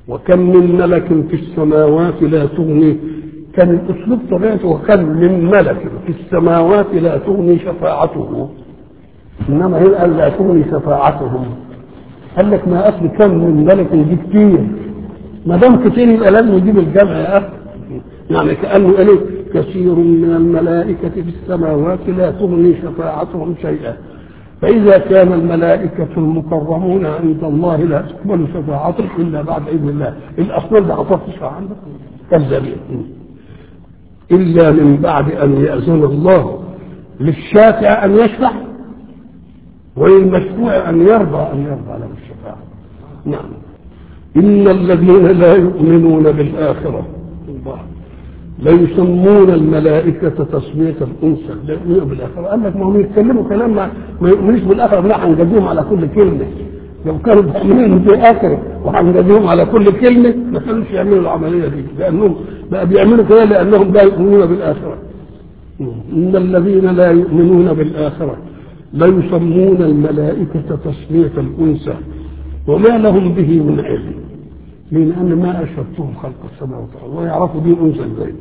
وكم من ملك في السماوات لا تغني كان الاسلوب طبيعته وكم من ملك في السماوات لا تغني شفاعته انما هنا قال لا تغني شفاعتهم قال لك ما اصل كم من ملك دي كتير ما دام كتير يبقى لازم يجيب الجمع يا اخي يعني كانه قال كثير من الملائكه في السماوات لا تغني شفاعتهم شيئا فإذا كان الملائكة المكرمون عند الله لا تقبل شفاعتهم إلا بعد إذن الله الأصنام ده حصلت تشفع عندك كذابين إلا من بعد أن يأذن الله للشافع أن يشفع وللمشفوع أن يرضى أن يرضى له الشفاعة نعم إن الذين لا يؤمنون بالآخرة الله لا يسمون الملائكة تصمية الأنثى لا يؤمنون بالآخرة قال لك ما هم يتكلموا كلام ما, ما يؤمنوش بالآخرة لا هنجازيهم على كل كلمة لو كانوا مؤمنين بالآخرة وهنجازيهم على كل كلمة ما كانوش يعملوا العملية دي لأنهم بقى بيعملوا كده لأنهم لا يؤمنون بالآخرة إن الذين لا يؤمنون بالآخرة لا يسمون الملائكة تصمية الأنثى وما لهم به من علم لأن ما أشهدتهم خلق السماوات والأرض ويعرفوا دي أنثى ازاي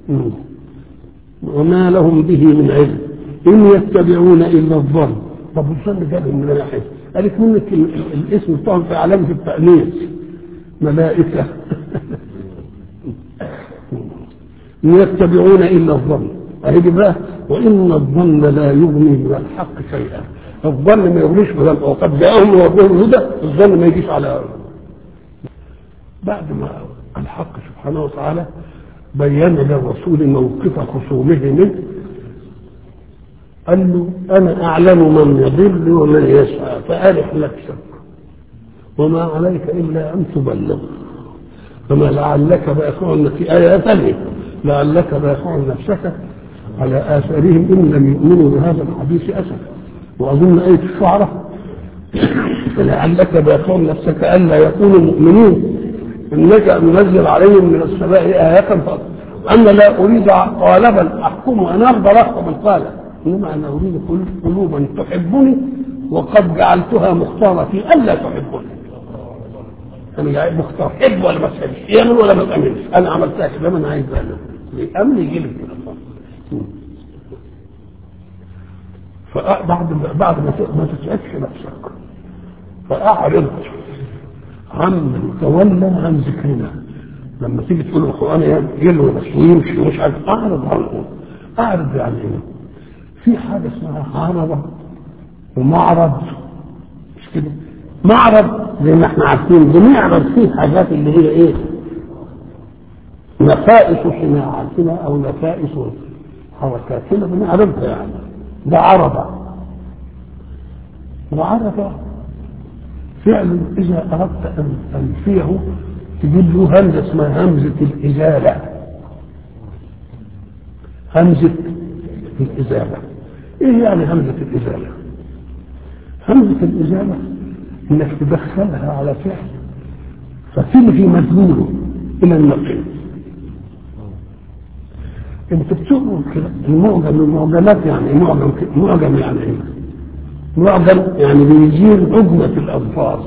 وما لهم به من علم إن يتبعون إلا الظن طب الظن جابهم من ناحية قالت منك الاسم بتاعهم في علامة التأنيث ملائكة إن يتبعون إلا الظن أهي بقى وإن الظن لا يغني من الحق شيئا الظن ما يغنيش بدل وقد جاءهم ربهم الهدى الظن ما يجيش على بعد ما الحق سبحانه وتعالى بين للرسول موقف خصومه منه قال له انا اعلم من يضل ومن يسعى فارح نفسك وما عليك الا ان تبلغ فما لعلك باخع في ايه ثانيه لعلك باخع نفسك على اثارهم ان لم يؤمنوا بهذا الحديث اسفا واظن ايه الشعراء فلعلك باخع نفسك الا يكونوا مؤمنين انك ننزل عليهم من السماء آية أنا لا أريد قالبا أحكم أنا أرضى لكم القالب إنما أنا أريد قلوبا تحبني وقد جعلتها مختارة في ألا تحبني أنا جاي مختار حب ولا ما تحبش يأمن ولا ما تأمنش أنا عملتها كده أنا عايز أعمل الأمن يجي لك كده فبعد بعد ما ما تتعبش نفسك فأعرض عمن تولى عن ذكرنا لما تيجي تقول القران يلوي بس ويمشي ومش عارف اعرض عنه اعرض يعني ايه؟ في حاجه اسمها عرضه ومعرض مش كده؟ معرض زي ما احنا عارفين بنعرض فيه حاجات اللي هي ايه؟ نفائس صناعاتنا او نفائس حركاتنا بنعرضها يعني ده عرضه وعرضه فعل إذا أردت أن تنفيه تجيب له همزة اسمها همزة الإزالة همزة الإزالة إيه يعني همزة الإزالة؟ همزة الإزالة إنك تدخلها على فعل فتلغي مدلوله إلى النقيض انت بتقول كده المعجم المعجمات يعني معجم معجم يعني ايه؟ معجم يعني بيزيل عجمة الألفاظ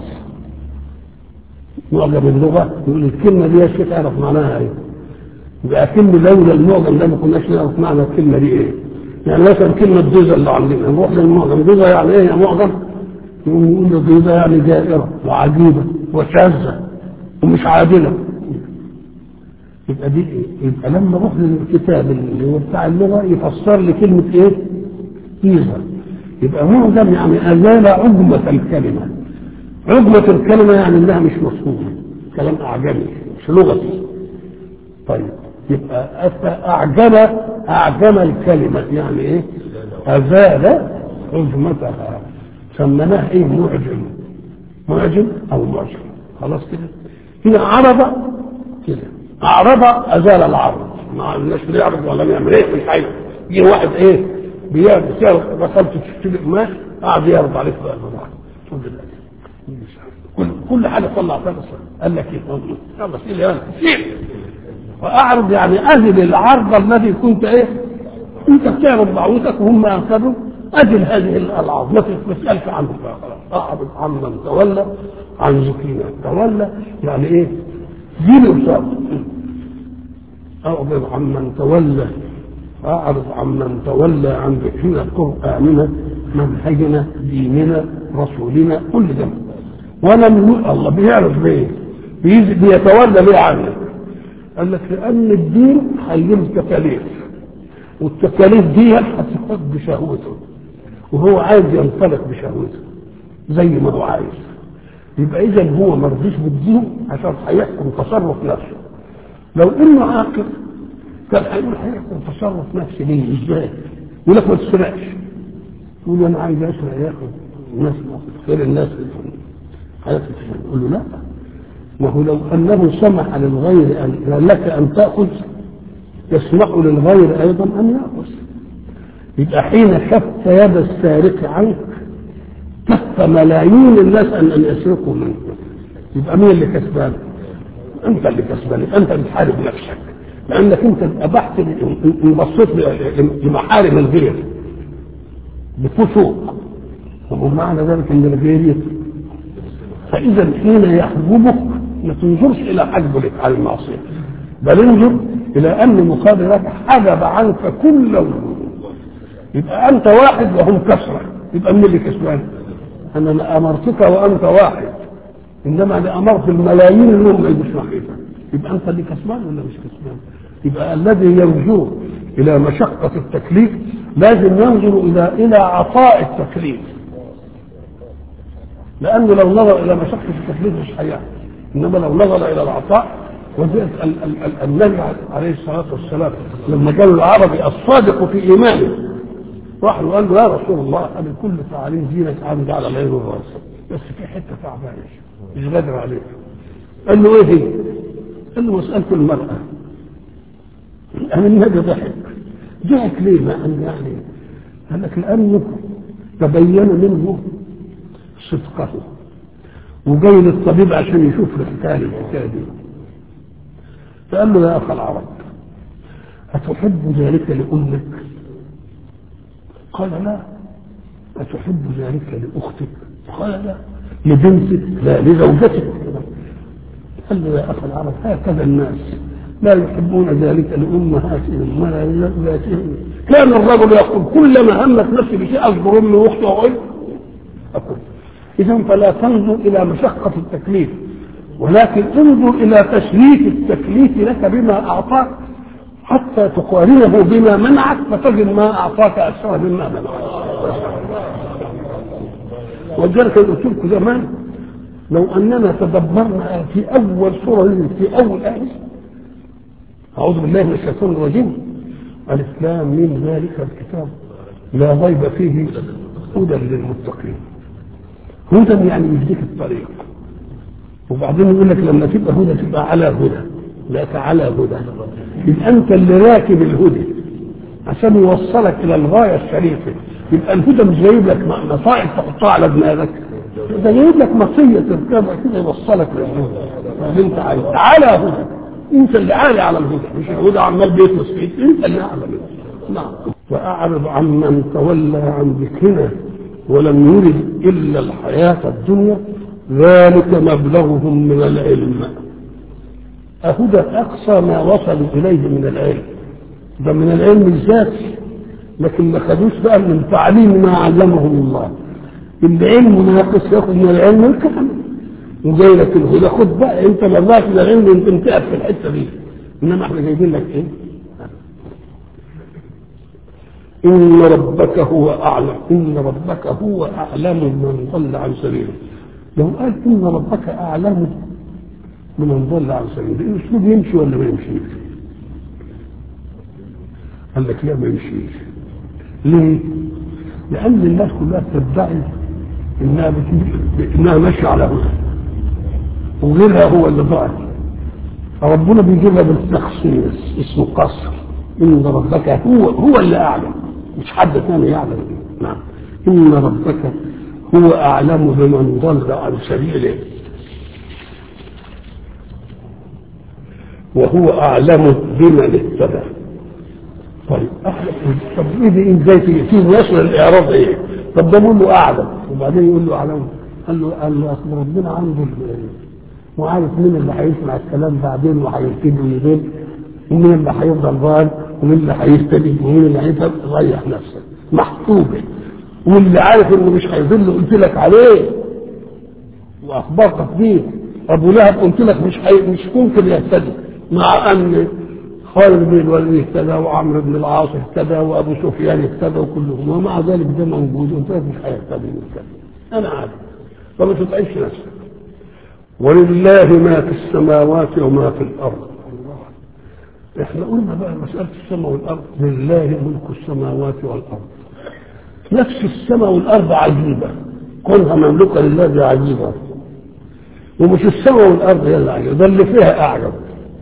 معجم اللغة يقول الكلمة دي يا شيخ تعرف معناها ايه يبقى كلمة لولا المعجم ده ما كناش نعرف معنى الكلمة دي ايه يعني مثلا كلمة ضيزة اللي عندنا نروح للمعجم ضيزة يعني ايه يا معجم يقول ضيزة يعني جائرة وعجيبة وشاذة ومش عادلة يبقى دي ايه؟ يبقى لما اروح للكتاب اللي هو بتاع اللغة يفسر لي كلمة ايه؟ ضيزة يبقى معجم يعني أزال عجمة الكلمة عجمة الكلمة يعني إنها مش مفهومة كلام أعجمي مش لغتي طيب يبقى أعجم أعجم الكلمة يعني إيه؟ أزال عجمتها سميناه إيه معجم معجم أو معجم خلاص كده هنا عرض كده أعرض أزال العرض ما الناس بيعرض ولا بيعمل إيه مش عايز يجي واحد إيه بيعمل سعر دخلت تشتري قماش قعد يعرض عليك بقى الموضوع تقول كل كل حاجه طلع فيها بس قال لك ايه يلا شيل يا شيل واعرض يعني اذل العرض الذي كنت ايه انت بتعرض دعوتك وهم ينفذوا اذل هذه الالعاب ما تسالش عنه بقى خلاص اعرض عمن تولى عن ذكرنا تولى يعني ايه دي الإرشاد أعرض عمن تولى أعرض عمن تولى عن ذكرنا قرآننا منهجنا ديننا رسولنا كل ده ولم ي... الله بيعرف ليه بيز- بيتولى ليه عنه قال لك لأن الدين هيجيب تكاليف والتكاليف دي هتفق بشهوته وهو عايز ينطلق بشهوته زي ما هو عايز يبقى اذا هو ما رضيش بالدين عشان هيحكم تصرف نفسه لو انه عاقل كان هيقول هيحكم تصرف نفسي ليه ازاي؟ يقول لك ما تسرقش يقول له انا عايز اسرق ياخد الناس خير الناس حياة يقول له لا ما هو لو انه سمح للغير ان لك ان تاخذ يسمح للغير ايضا ان ياخذ يبقى حين كف يد السارق عنك كف ملايين الناس ان ان يسرقوا منك يبقى مين اللي كسبان؟ انت اللي كسبان يبقى انت بتحارب نفسك لانك انت ابحت ان بصيت لمحارم الغير بفسوق وهو معنى ذلك ان الغير فاذا حين يحجبك ما تنظرش الى حجبه لك على المعصيه بل انظر الى ان مقابل ذلك حجب عنك كل وجود يبقى انت واحد وهم كسره يبقى مين اللي كسبان؟ انا امرتك وانت واحد انما انا امرت الملايين انهم ما يجوش ناحيتك يبقى انت اللي كسبان ولا مش كسبان؟ يبقى الذي يرجو الى مشقه التكليف لازم ينظر الى الى عطاء التكليف لانه لو نظر الى مشقه التكليف مش هيعمل انما لو نظر الى العطاء وذلك ال- ال- ال- النبي عليه الصلاه والسلام لما قال العربي الصادق في ايمانه راح له قال له يا رسول الله انا كل تعاليم دينك عامل على العين والراس بس في حته تعبانه مش قادر عليك قال له ايه هي؟ قال له مساله المراه يعني النبي ضحك ضحك ليه ما قال يعني قال لك لانه تبين منه صدقه وجاي للطبيب عشان يشوف الحكايه الحكايه دي فقال له يا اخ العرب أتحب ذلك لأمك؟ قال لا أتحب ذلك لأختك؟ قال لا لبنتك؟ لا لزوجتك قال له يا أخ العرب هكذا الناس لا يحبون ذلك لأمهاتهم ولا لأولادهم كان الرجل يقول كلما همت نفسي بشيء أذكر أمي وأختي وأقول أقول إذا فلا تنظر إلى مشقة التكليف ولكن انظر إلى تشريف التكليف لك بما أعطاك حتى تقارنه بما منعك فتجد ما أعطاك أكثر مما منعك ولذلك قلت لكم زمان لو أننا تدبرنا في أول سورة في أول آية أعوذ بالله من الشيطان الرجيم الإسلام من ذلك الكتاب لا ريب فيه هدى للمتقين هدى يعني يهديك الطريق وبعدين يقول لك لما تبقى هدى تبقى على هدى لا على هدى يبقى انت اللي راكب الهدى عشان يوصلك الى الغايه الشريفه يبقى الهدى مش جايب لك مصائب تحطها على دماغك ده جايب لك مصيه تركبها كده يوصلك للهدى اللي انت عايز على هدى انت اللي عالي على الهدى مش الهدى عمال بيطلس فيك انت اللي اعلى منه نعم واعرض عمن تولى عن ذكرنا ولم يرد الا الحياه الدنيا ذلك مبلغهم من العلم أهدى أقصى ما وصلوا إليه من العلم ده من العلم الذاتي لكن ما خدوش بقى من تعليم ما علمهم الله العلم ناقص ياخد من العلم الكامل وجاي لك الهدى خد بقى انت مرات من العلم انت انتهت في الحته دي انما احنا جايبين لك ايه؟ ان ربك هو اعلم ان ربك هو اعلم من ضل عن سبيله لو قال ان ربك اعلم بمن ضل عن سبيله الاسلوب يمشي ولا ما يمشيش؟ قال لك لا ما يمشيش ليه؟ لان الناس كلها تدعي انها بت- انها ماشيه على هدى وغيرها هو اللي ضاع فربنا بيجيبها بالتخصيص اسمه قصر ان ربك هو هو اللي اعلم مش حد ثاني يعلم نعم ان ربك هو اعلم بمن ضل عن سبيله وهو اعلم بمن اهتدى طيب اعلم طب ايه دي ازاي في في وصل الاعراض ايه طب ده بيقول له اعلم وبعدين يقول له اعلم قال له قال له اصل ربنا عنده ال- وعارف مين اللي هيسمع الكلام بعدين وهيبتدي ويغل ومين اللي هيفضل ضال ومين اللي هيهتدي ومين اللي هيفضل ريح نفسك محسوبه واللي عارف انه مش هيضل قلت لك عليه واخبرتك بيه ابو لهب قلت لك مش حي... مش ممكن يهتدي مع ان خالد بن الوليد اهتدى وعمرو بن العاص اهتدى وابو سفيان اهتدى وكلهم ومع ذلك ده موجود قلت لك مش هيهتدي من كده انا عارف فما تتعبش نفسك ولله ما في السماوات وما في الارض احنا قلنا بقى مساله السماء والارض لله ملك السماوات والارض نفس السماء والارض عجيبه كونها مملوكه لله دي عجيبه ومش السماء والارض هي اللي عجيبه ده اللي فيها اعجب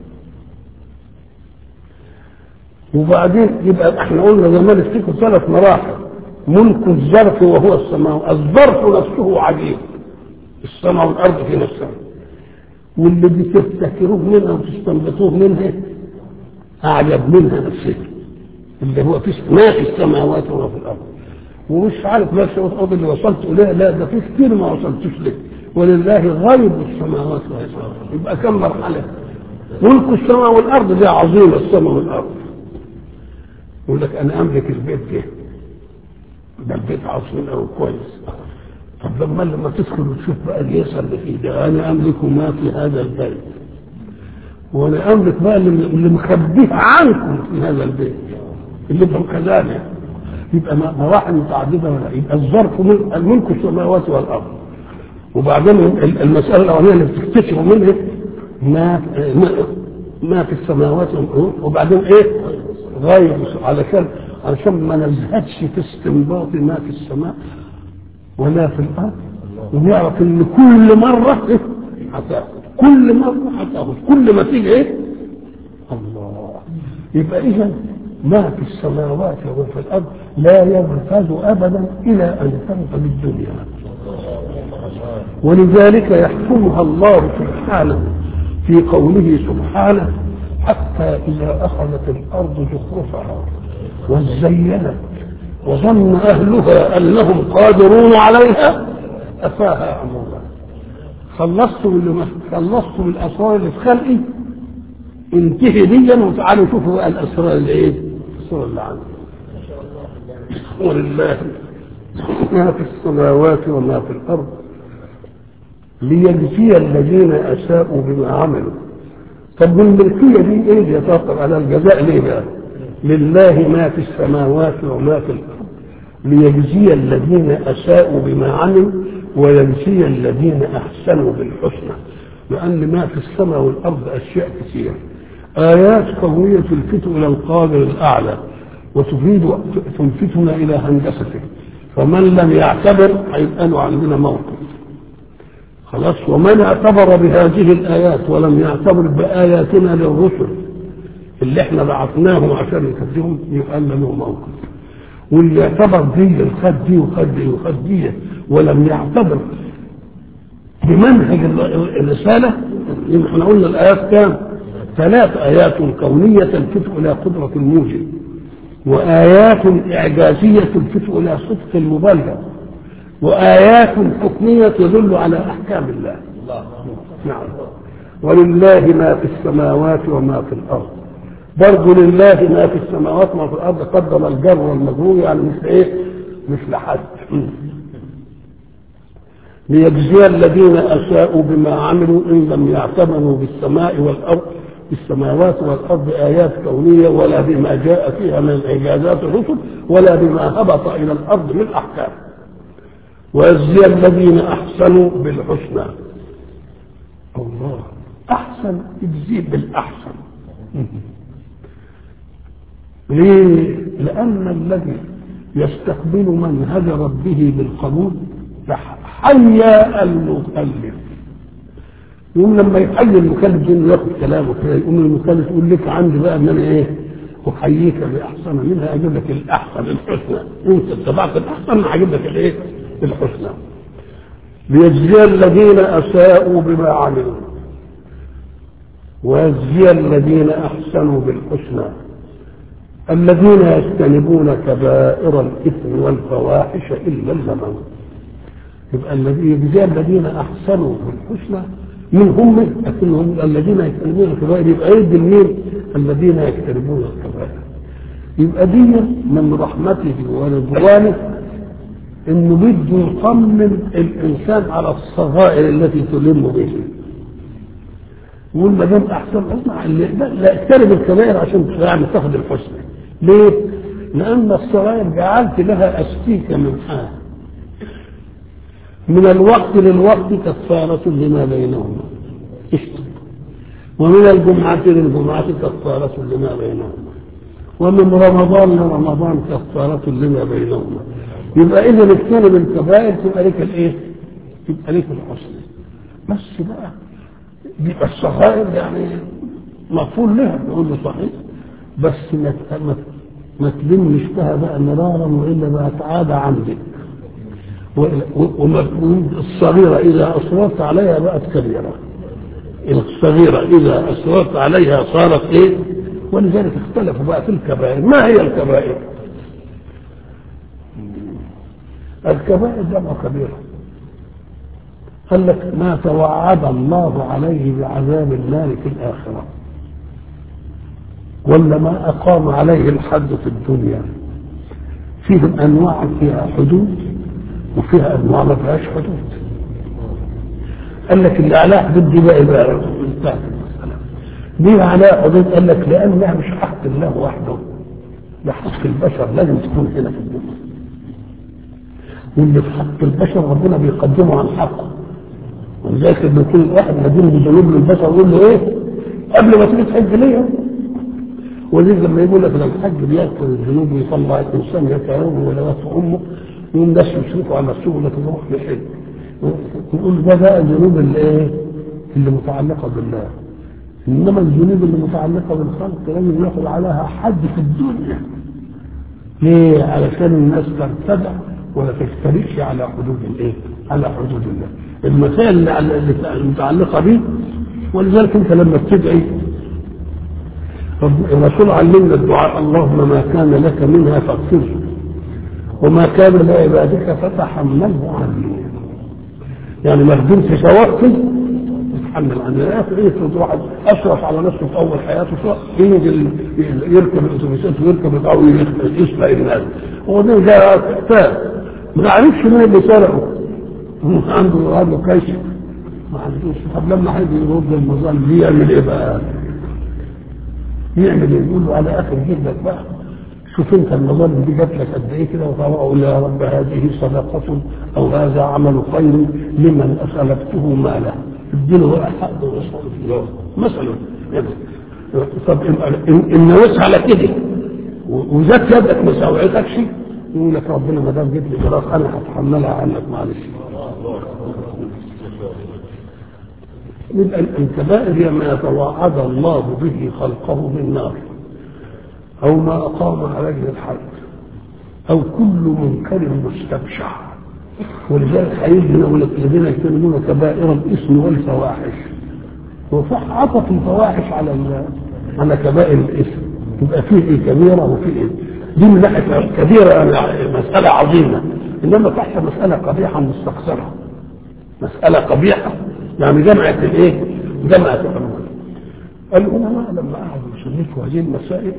وبعدين يبقى احنا قلنا زمان افتكروا ثلاث مراحل ملك الظرف وهو السماء الظرف نفسه عجيب السماء والارض في نفسها واللي بتفتكروه منها وتستنبطوه منها اعجب منها نفسها اللي هو في ما في السماوات وما في الارض ومش عارف بس الارض اللي وصلت اليها لا ده في كتير ما وصلتش له ولله غيب السماوات والارض يبقى كم مرحله ملك السماء والارض دي عظيمه السماء والارض يقول لك انا املك البيت ده ده البيت عظيم قوي كويس طب لما لما تدخل وتشوف بقى اليسر اللي فيه ده انا املك ما في هذا البيت وانا املك بقى اللي, اللي مخبيه عنكم في هذا البيت اللي انتم كذلك يبقى مراحل متعدده ولا يبقى الظرف من الملك السماوات والارض وبعدين المساله الاولانيه اللي بتكتشفوا منها ما ما في السماوات وبعدين ايه غير علشان علشان ما نزهدش في استنباط ما في السماء ولا في الارض ونعرف ان كل مره هتاخد كل مره هتاخد كل ما تيجي ايه الله يبقى اذا ما في السماوات وفي الارض لا ينفذ ابدا الى ان تنفذ الدنيا ولذلك يحكمها الله سبحانه في قوله سبحانه حتى إذا أخذت الأرض زخرفها وزينت وظن أهلها أنهم قادرون عليها أفاها أمرها خلصت من خلصت من الأسرار اللي في خلقي انتهي ديا وتعالوا شوفوا بقى الأسرار اللي إيه؟ الأسرار اللي عندي ولله ما في السماوات وما في الأرض ليجزي الذين أساءوا بما عملوا طب والملكية دي ايه اللي يتوقف على الجزاء ليه بقى؟ لله ما في السماوات وما في الارض ليجزي الذين اساءوا بما عملوا ويجزي الذين احسنوا بالحسنى لان ما في السماء والارض اشياء كثيره ايات كونيه تلفت الى القادر الاعلى وتفيد تلفتنا الى هندسته فمن لم يعتبر هيبقى له عندنا موقف خلاص ومن اعتبر بهذه الآيات ولم يعتبر بآياتنا للرسل اللي احنا بعثناهم عشان يكذبهم يبقى لنا له موقف واللي اعتبر دي الخد دي وخد دي وخد دي ولم يعتبر بمنهج الرسالة احنا قلنا الآيات كام؟ ثلاث آيات كونية تلفت إلى قدرة الموجب وآيات إعجازية تلفت إلى صدق المبلغ وآيات حكمية تدل على أحكام الله نعم ولله ما في السماوات وما في الأرض برضه لله ما في السماوات وما في الأرض قدم الجر والمجرور يعني مثل إيه؟ مثل حد ليجزي الذين أساءوا بما عملوا إن لم يعتمروا بالسماء والأرض بالسماوات والأرض آيات كونية ولا بما جاء فيها من إعجازات الرسل ولا بما هبط إلى الأرض من أحكام ويجزي الذين احسنوا بالحسنى الله احسن اجزي بالاحسن ليه لان الذي يستقبل منهج ربه بالقبول حيا المكلف يقوم لما يحيي المكلف انه ياخد كلامه كده يقوم المكلف يقول لك عندي بقى ان انا ايه احييك باحسن منها اجيب لك الاحسن الحسنى انت اتبعت الاحسن هجيب لك الايه الحسنى ليجزي الذين اساءوا بما عملوا ويجزي الذين احسنوا بالحسنى الذين يجتنبون كبائر الاثم والفواحش الا اللمم يبقى الذي يجزي الذين احسنوا بالحسنى من هم لكنهم الذين يجتنبون الكبائر يبقى يد مين الذين يجتنبون الكبائر يبقى دي من رحمته ورضوانه انه بده يطمن الانسان على الصغائر التي تلم به يقول ما دام احسن اسمع لا اقترب الكبائر عشان يعني تاخد الحسن ليه؟ لان الصغائر جعلت لها استيك من حال من الوقت للوقت كفارة لما بينهما اشتم ومن الجمعة للجمعة كفارة لما بينهما ومن رمضان لرمضان كفارة لما بينهما يبقى إذا اجتنب الكبائر تبقى لك الإيه؟ تبقى لك الحسن بس بقى يبقى الصغائر يعني مغفور لها نقول له صحيح بس ما ما ما تلمش بها بقى مرارا والا بقت عاده عندك والصغيرة إذا أصررت عليها بقت كبيرة الصغيرة إذا أصررت عليها صارت إيه ولذلك اختلفوا بقى في الكبائر ما هي الكبائر الكبائر جمع كبيرة قال لك ما توعد الله عليه بعذاب النار في الآخرة ولا ما أقام عليه الحد في الدنيا فيهم أنواع فيها حدود وفيها انواع ما فيهاش حدود قال لك اللي عليها حدود دي بقى يبقى انتهت المساله ليه عليها حدود قال لك لانها مش حق الله وحده ده حق البشر لازم تكون هنا في الدنيا واللي في حق البشر ربنا بيقدمه عن حقه ولذلك لما يكون واحد مدين بذنوب للبشر يقول له ايه قبل ما تيجي تحج ليه ولذلك لما يقول لك الحج بيغفر الذنوب ويطلع الانسان يتعوه ولا امه يوم الناس يشركوا على نفسهم ولا تروح لحد نقول ده بقى الذنوب اللي ايه اللي متعلقه بالله انما الذنوب اللي متعلقه بالخلق لازم ياخذ عليها حد في الدنيا ليه علشان الناس ترتدع ولا تفترقش على حدود الايه على حدود الله المسائل اللي المتعلقه به ولذلك انت لما بتدعي الرسول علمنا الدعاء اللهم ما كان لك منها فاغفره وما كان لعبادك فتحمله عني يعني ما قدرتش اوقف تتحمل عني يا اخي افرض واحد اشرف على نفسه في اول حياته ينزل يركب الاتوبيسات ويركب او يسرق الناس هو ده جاء تاب ما عرفش مين اللي سرقه عنده عنده كيش ما عندوش طب لما حد يرد المظالم دي يعمل ايه بقى؟ يعمل ايه؟ يقول له على اخر جلدك بقى شوف انت المظالم دي جات لك قد ايه كده وتقول يا رب هذه صدقة او هذا عمل خير لمن اسلفته ماله اديله بقى حقه ويصرف مثلا طب ان نويت على كده وذات يدك ما سوعتكش يقول لك ربنا ما دام جبت لي خلاص انا هتحملها عنك معلش يبقى الكبائر هي ما يتوعد الله به خلقه من نار أو ما أقام عليه الحد أو كل منكر مستبشع ولذلك هيجي يقول لك الذين يجتنبون كبائر الإثم والفواحش وصح عطف الفواحش على على كبائر الإثم يبقى فيه إيه كبيرة وفيه إيه دي من ناحية كبيرة يعني مسألة عظيمة إنما تحت مسألة قبيحة مستقصرة مسألة قبيحة يعني جمعت الإيه؟ جمعت الأموال العلماء لما قعدوا يصنفوا هذه المسائل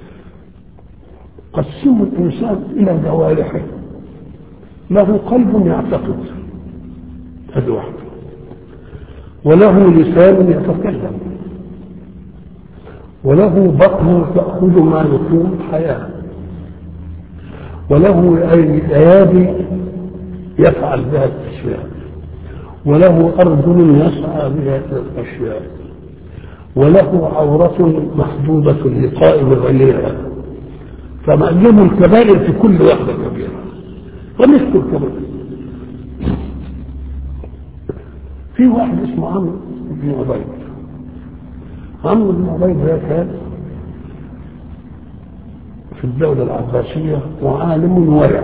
قسموا الإنسان إلى جوارحه له قلب يعتقد هذا واحد وله لسان يتكلم وله بطن تأخذ ما يكون حياة وله أيادي يفعل بها الأشياء وله أرجل يسعى بها الأشياء وله عورة محدودة لقائم غيرها فمعلوم الكبائر في كل واحدة كبيرة ونذكر الكبائر في واحد اسمه عمرو بن عبيد عمرو بن عبيد ده كان في الدولة العباسية وعالم ورع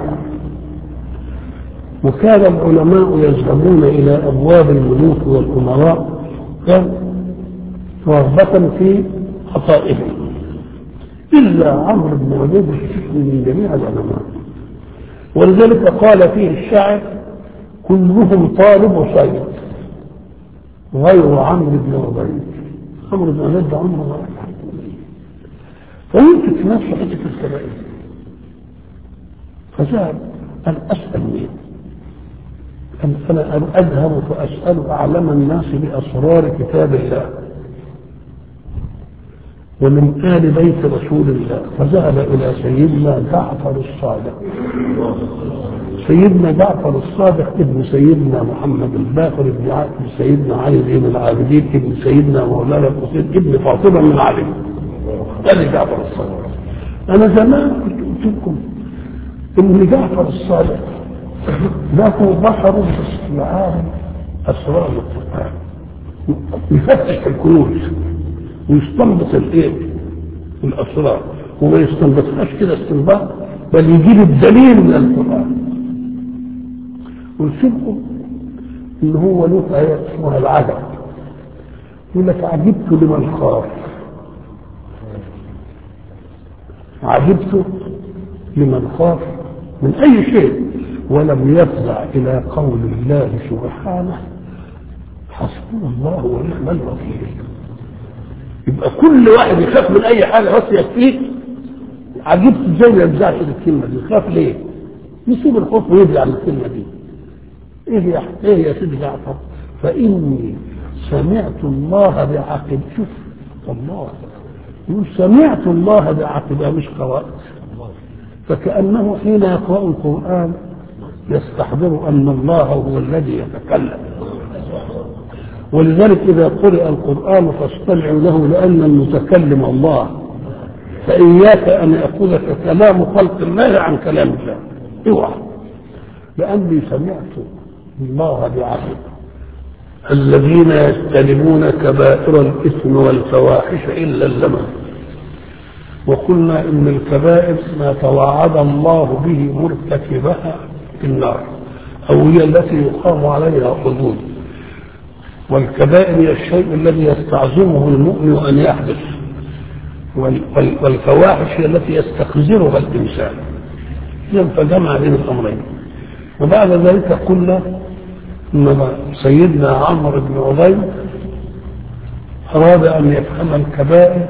وكان العلماء يذهبون إلى أبواب الملوك والأمراء كان رغبة في عطائهم إلا عمرو بن عبيد من جميع العلماء ولذلك قال فيه الشاعر كلهم طالب صيد غير عمرو بن عبيد عمرو بن عبيد ده عمره ما فيمكن في نفسه حته الكبائر فذهب قال اسال مين؟ قال انا اذهب فاسال اعلم الناس باسرار كتاب الله ومن آل بيت رسول الله فذهب إلى سيدنا جعفر الصادق سيدنا جعفر الصادق ابن سيدنا محمد الباقر ابن ع- ابن سيدنا علي بن العابدين ابن سيدنا مولانا الحسين ابن فاطمة من علي هذا جعفر الصادق أنا زمان كنت قلت لكم إن جعفر الصادق له بصر باستيعاب أسرار القرآن يفتش الكنوز ويستنبط الايه؟ الاسرار وما يستنبطهاش كده استنباط بل يجيب الدليل من القران قلت لكم ان هو له ايات اسمها العجب يقول لك عجبت لمن خاف عجبت لمن خاف من اي شيء ولم يفزع الى قول الله سبحانه حسبنا الله ونعم الوكيل يبقى كل واحد يخاف من اي حاجه بس يكفيه عجبت ازاي ما يفزعش الكلمه دي يخاف ليه؟ يسيب الخوف ويرجع عن الكلمه دي ايه يا ايه يا سيدي جعفر؟ فاني سمعت الله بعقب شوف الله يقول سمعت الله بعقبها مش قرأت فكأنه حين يقرأ القرآن يستحضر أن الله هو الذي يتكلم ولذلك إذا قرئ القرآن فاستمعوا له لأن المتكلم الله فإياك أن يقول كلام خلق الله عن كلام الله اوعى لأني سمعت الله بعقل الذين يجتنبون كبائر الإثم والفواحش إلا اللمم وقلنا إن الكبائر ما توعد الله به مرتكبها في النار أو هي التي يقام عليها حدود والكبائر هي الشيء الذي يستعظمه المؤمن أن يحدث وال- وال- والفواحش هي التي يستخزرها الإنسان إذا فجمع بين الأمرين وبعد ذلك قلنا إن سيدنا عمرو بن عبيد أراد أن يفهم الكبائر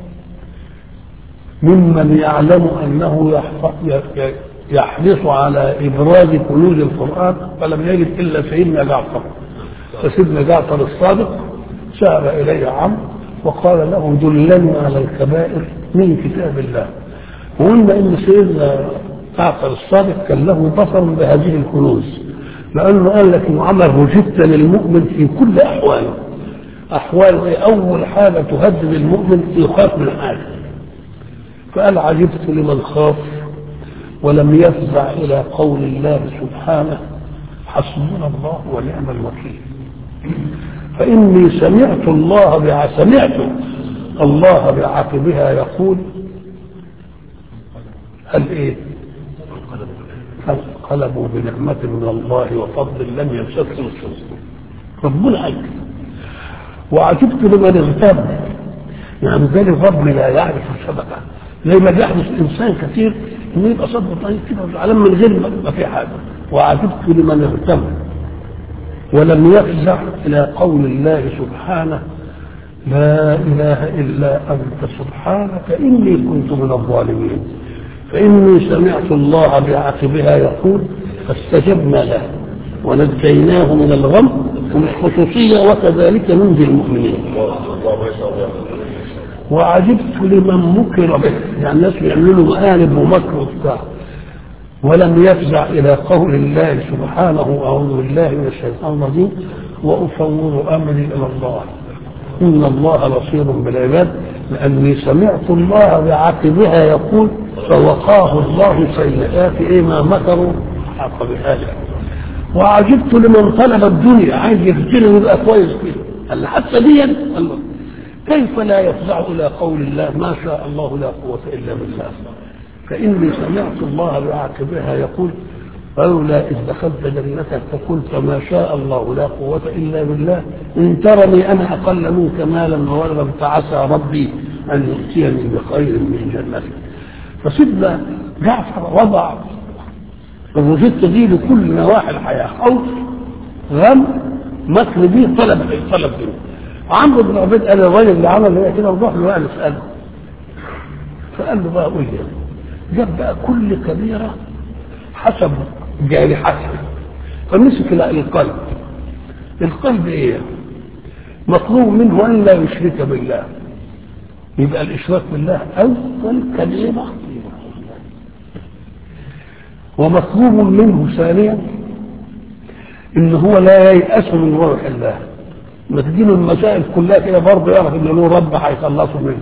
ممن يعلم أنه يحف- ي- يحرص على إبراز كنوز القرآن فلم يجد إلا سيدنا جعفر فسيدنا جعفر الصادق ذهب إليه عمرو وقال له دلني على الكبائر من كتاب الله وقلنا إن سيدنا جعفر الصادق كان له بصر بهذه الكنوز لأنه قال لك إنه عمل رجبت للمؤمن في كل أحواله أحوال إيه؟ أول حاجة تهدد المؤمن يخاف من حاجة فقال عجبت لمن خاف ولم يفزع إلى قول الله سبحانه حسبنا الله ونعم الوكيل فإني سمعت الله بع... سمعت الله بعقبها يقول هل إيه؟ انقلبوا بنعمة من الله وفضل لم يمسسهم سوء ربنا عجب وعجبت لمن اغتاب يعني ذلك الرب لا يعرف سببه زي ما بيحدث انسان كثير انه يبقى صدره طيب كده وزعلان من غير ما ما في حاجه وعجبت لمن اغتم ولم يفزع الى قول الله سبحانه لا اله الا انت سبحانك اني كنت من الظالمين فاني سمعت الله بعقبها يقول فاستجبنا له ونجيناه من الغم ومن خصوصيه وكذلك ننجي المؤمنين وعجبت لمن مكر به يعني الناس بيعملوا له مقالب ومكر وبتاع ولم يفزع الى قول الله سبحانه اعوذ بالله من الشيطان الرجيم وافوض امري الى الله ان الله بصير بالعباد لاني سمعت الله بعقبها يقول فوقاه الله سيئات ايه ما مكروا حق بهذا وعجبت لمن طلب الدنيا عايز يفتنه ويبقى كويس كده قال حتى دي الله كيف لا يفزع الى قول الله ما شاء الله لا قوه الا بالله فاني سمعت الله بعاقبها يقول فلولا اذ دخلت جنتك فقلت ما شاء الله لا قوه الا بالله ان ترني انا اقل منك مالا وولدا فعسى ربي ان يؤتيني بخير من جنتك فسيدنا جعفر وضع الروجيتا دي لكل نواحي الحياه خوف غم مكر دي طلب طلب دي عمرو بن عبيد قال الراجل اللي عمل هي كده نروح له قال اساله فقال له بقى قول لي جاب بقى كل كبيره حسب جارحتها فمسك القلب القلب ايه؟ مطلوب منه ان لا يشرك بالله يبقى الاشراك بالله اول كبيره ومطلوب منه ثانيا ان هو لا ييأس من روح الله ما تجيله المسائل كلها كده برضه يعرف ان له رب هيخلصه منه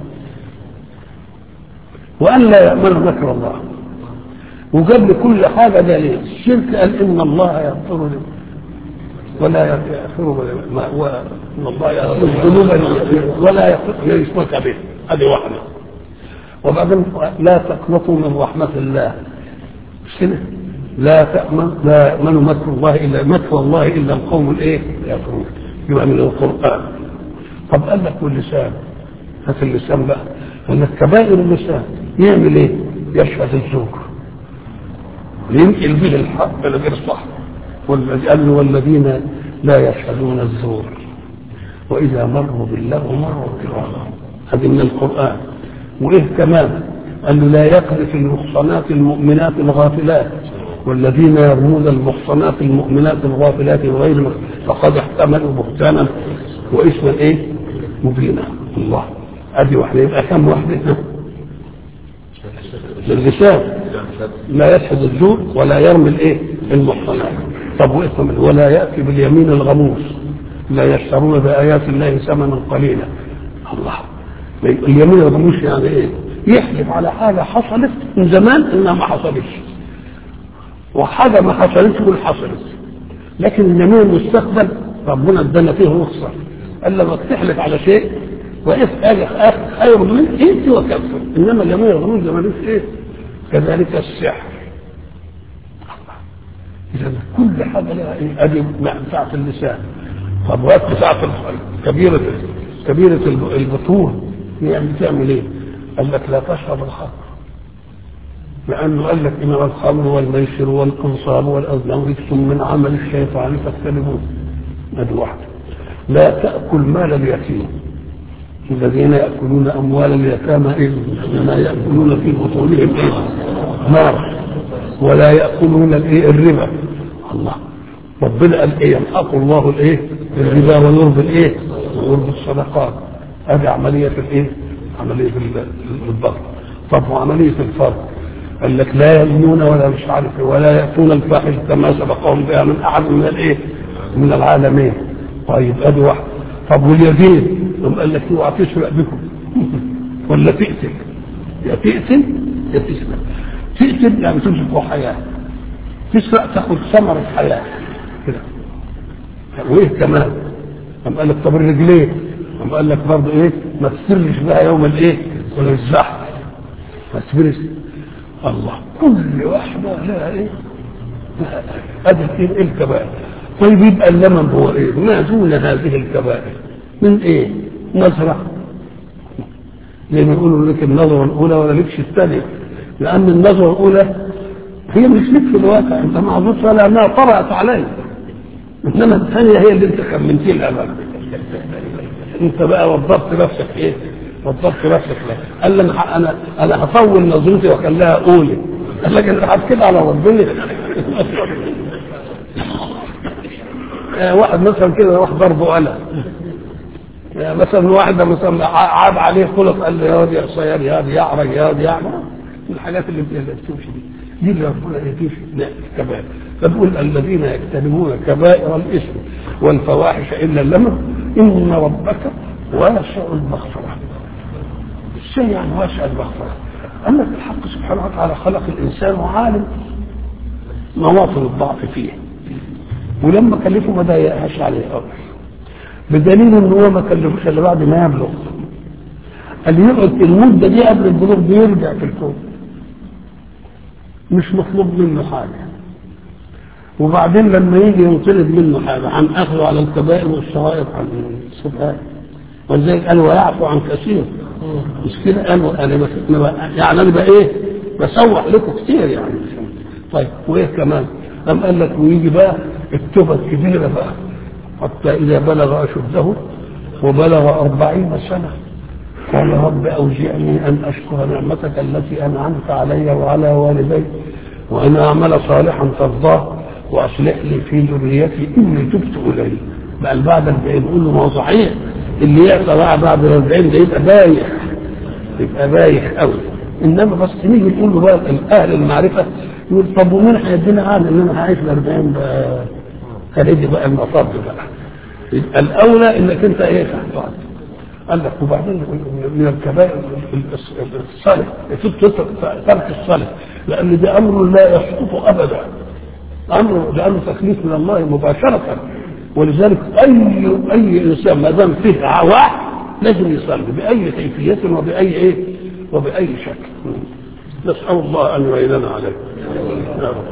وان لا يأمن مكر الله وجاب لي كل حاجه دليل الشرك قال ان الله يغفر لي ولا يغفر ان الله يغفر الذنوب ولا يغفر يشرك به هذه واحده وبعدين لا تقنطوا من رحمه الله مش كده؟ لا تأمن لا يأمن مكر الله إلا مكر الله إلا القوم الإيه؟ يكفرون يبقى من القرآن طب قال لك واللسان هات اللسان بقى قال لك كبائر اللسان يعمل إيه؟ يشهد الزور ينقل به الحق الى غير صح قال والذين لا يشهدون الزور واذا مروا باللغو مروا كراما هذه من القران وايه كمان قال له لا يقذف المحصنات المؤمنات الغافلات والذين يرمون المحصنات المؤمنات الغافلات بغير فقد احتملوا بهتانا واثما ايه؟ مبينا الله ادي واحده يبقى كم واحده؟ للسان لا يشهد الزور ولا يرمي الايه؟ المحصنات طب واثما ولا ياتي باليمين الغموس لا يشترون بايات الله ثمنا قليلا الله اليمين الغموس يعني ايه؟ يحلف على حاجه حصلت من زمان انها ما حصلتش وحاجه ما حصلتش يقول حصلت لكن اليمين المستقبل ربنا ادانا فيه رخصه قال لما تحلف على شيء واف اخر خير منه انت وكفر انما اليمين الغموس ده ملوش ايه؟ كذلك السحر اذا كل حاجه لها ايه؟ ادي بتاعت اللسان طب وقت بتاعت كبيره كبيره البطون يعني بتعمل ايه؟ قال لك لا تشرب الخمر لانه قال لك انما الخمر والميسر والانصاب والازلام رجس من عمل الشيطان فاجتنبوه ادي واحده لا تاكل مال اليتيم الذين ياكلون اموال اليتامى انما ياكلون في بطونهم ايه؟ نار ولا ياكلون الايه الربا الله ربنا قال ايه يمحق الله الايه الربا ويربي الايه ويربي الصدقات هذه عمليه الايه عمليه البطن طب وعمليه الفرق قال لك لا يزنون ولا مش عارف ولا ياتون الفاحشه كما سبقهم بها من احد من الايه من العالمين طيب ادي واحد طب واليدين ثم قال لك اوعى تسرق بكم ولا تقتل يا تقتل يا تسرق تقتل يعني تمسك حياه تسرق تاخذ ثمره حياه كده وايه كمان قام قال لك طب الرجلين قام قال لك برضه ايه ما تسرش بها يوم الايه ولا الزحف ما تسرش الله كل واحده لها ايه ادي ايه الكبائر طيب يبقى اللمم هو ايه ما دون هذه الكبائر من ايه نظرة زي ما يقولوا لك النظرة الأولى ولا لكش الثانية لأن النظرة الأولى هي مش لك في الواقع أنت معذور لأنها طرأت عليك إنما الثانية هي اللي أنت خمنتي لها بقى أنت بقى وضبت نفسك إيه؟ وضبت نفسك لها قال لي أنا أنا أنا هطول نظرتي وأخليها أولى قال لك أنت هتكده على ربنا واحد مثلا كده راح ضربه قلم يعني مثلا واحدة مثلا عاب عليه خلق قال له يا واد يا قصير يا واد يا عرج يا واد يا عمر من الحاجات اللي بتمشي دي دي اللي ربنا يهديه في الكبائر فبقول الذين يجتنبون كبائر الاثم والفواحش الا اللمم ان ربك واسع المغفره الشيء يعني واسع المغفره اما الحق سبحانه وتعالى خلق الانسان وعالم مواطن الضعف فيه ولما كلفه ما ضايقهاش عليه قوي بدليل ان هو ما كلفوش الا بعد ما يبلغ قال يقعد المده دي قبل البلوغ بيرجع في الكون مش مطلوب منه حاجه وبعدين لما يجي ينطلب منه حاجه عن اخذه على الكبائر والصغائر عن السبحان ولذلك قال ويعفو عن كثير مش كده قال انا بس يعني انا بقى ايه بسوح لكم كتير يعني طيب وايه كمان قام قال لك ويجي بقى التوبه الكبيره بقى حتى إذا بلغ أشده وبلغ أربعين سنة قال رب أوزعني أن أشكر نعمتك التي أنعمت علي وعلى والدي وأن أعمل صالحا ترضاه وأصلح لي في ذريتي إني تبت إليه بقى بعد 40 يقول له ما هو صحيح اللي يعصى بقى بعد ال 40 ده يبقى بايخ يبقى بايخ قوي انما بس نيجي نقول له بقى اهل المعرفه يقول طب ومين هيدينا عقل ان انا هعيش ال 40 بقى هندي بقى المصاب بقى يبقى الاولى انك انت ايه تحت قال لك وبعدين من الكبائر الصالح ترك الصالح لان ده امر لا يسقط ابدا امر لانه تكليف من الله مباشره ولذلك اي اي انسان ما دام فيه عواء لازم يصلي باي كيفيه وباي ايه وباي شكل نسال الله ان يعيننا عليه يا رب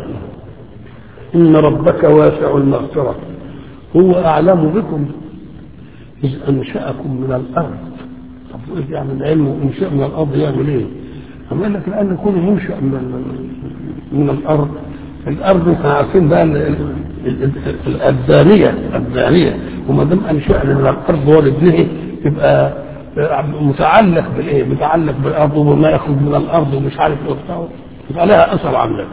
ان ربك واسع المغفره هو اعلم بكم اذ انشاكم من الارض طب ايه يعني العلم انشاء من الارض يعمل ايه؟ أما قال لك لان يكون منشا من من الارض الارض احنا عارفين بقى الدانيه الدانيه وما دام انشانا من الارض هو لابنه يبقى متعلق بالايه؟ متعلق بالارض وما يخرج من الارض ومش عارف ايه وبتاع يبقى لها اثر عندك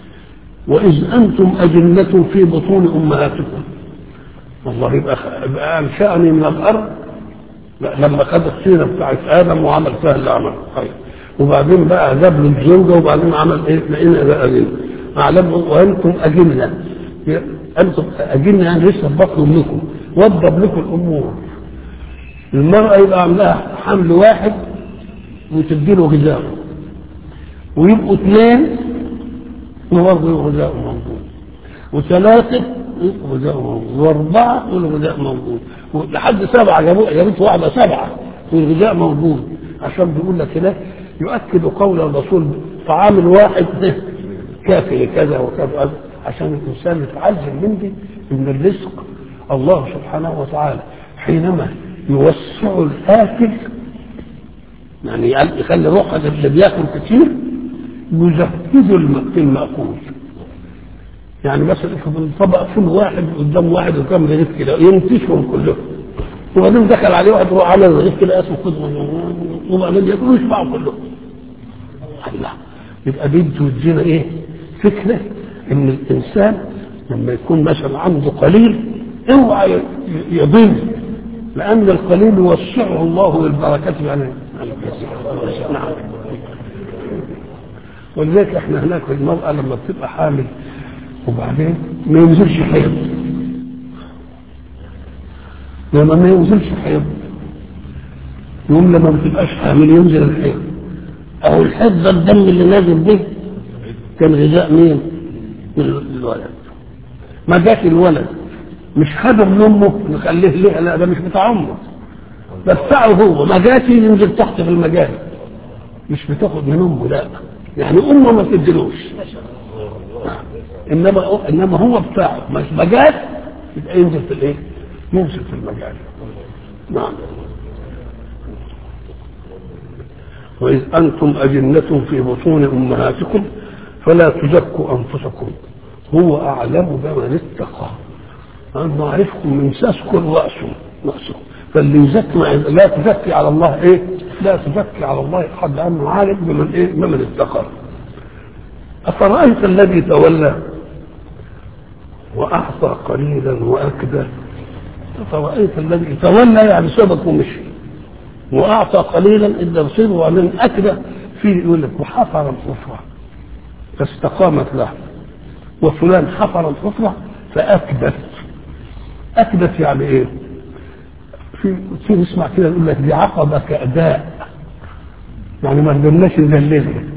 واذ انتم اجنه في بطون امهاتكم والله يبقى يبقى انشاني من الارض لما خد السيره بتاعت ادم وعمل فيها اللي عمل طيب وبعدين بقى جاب له الزوجه وبعدين عمل ايه؟ لقينا بقى اجنه اعلم وانتم اجنه انتم اجنه يعني لسه في بطن امكم وضب لكم الامور المراه يبقى عندها حمل واحد وتدي له غذاء ويبقوا اثنين وبرضه غذاء موجود وثلاثه غذاء موجود واربعه والغذاء موجود لحد سبعه جابوا جابت واحده سبعه والغذاء موجود عشان بيقول لك هناك يؤكد قول الرسول طعام الواحد كافي لكذا وكذا عشان الانسان يتعلم من دي ان الرزق الله سبحانه وتعالى حينما يوسع الاكل يعني يخلي روح اللي بياكل كتير يزهد في المأكول يعني مثلا افرض الطبق فول واحد قدام واحد وكم رغيف كده ينتشهم كلهم وبعدين دخل عليه واحد روح عمل رغيف كده اسمه خذ وبعدين ياكلوا يشبعوا كلهم الله يبقى بده يدينا ايه؟ فكره ان الانسان لما يكون مثلا عنده قليل اوعى يضل لان القليل يوسعه الله للبركات يعني نعم ولذلك احنا هناك المرأة لما بتبقى حامل وبعدين ما ينزلش حيض لما ما ينزلش حيض يوم لما ما بتبقاش حامل ينزل الحيض او الحيض ده الدم اللي نازل ده كان غذاء مين؟ الولد ما جاش الولد مش خده من امه نخليه ليه لا ده مش بتاع امه ده بتاعه هو ما جاش ينزل تحت في المجال مش بتاخد من امه لا يعني امه ما تدلوش انما انما هو بتاعه مش مجال يبقى ينزل في الايه؟ ينزل في المجال نعم وإذ أنتم أجنة في بطون أمهاتكم فلا تزكوا أنفسكم هو أعلم بمن اتقى أن معرفكم من سسكن رأسه رأسه فاللي يزكي لا تزكي على الله إيه؟ لا تزكي على الله أحد لأنه عالم بمن إيه؟ بمن اتقى أفرأيت الذي تولى وأعطى قليلا وأكدى أفرأيت الذي تولى يعني سبق ومشي وأعطى قليلا إلا رصيده وبعدين أكدى في يقول لك وحفر الحفرة فاستقامت له وفلان حفر الحفرة فأكدت أكدت يعني إيه؟ في في نسمع كده يقول لك دي عقبة كأداء يعني ما قدرناش نذللها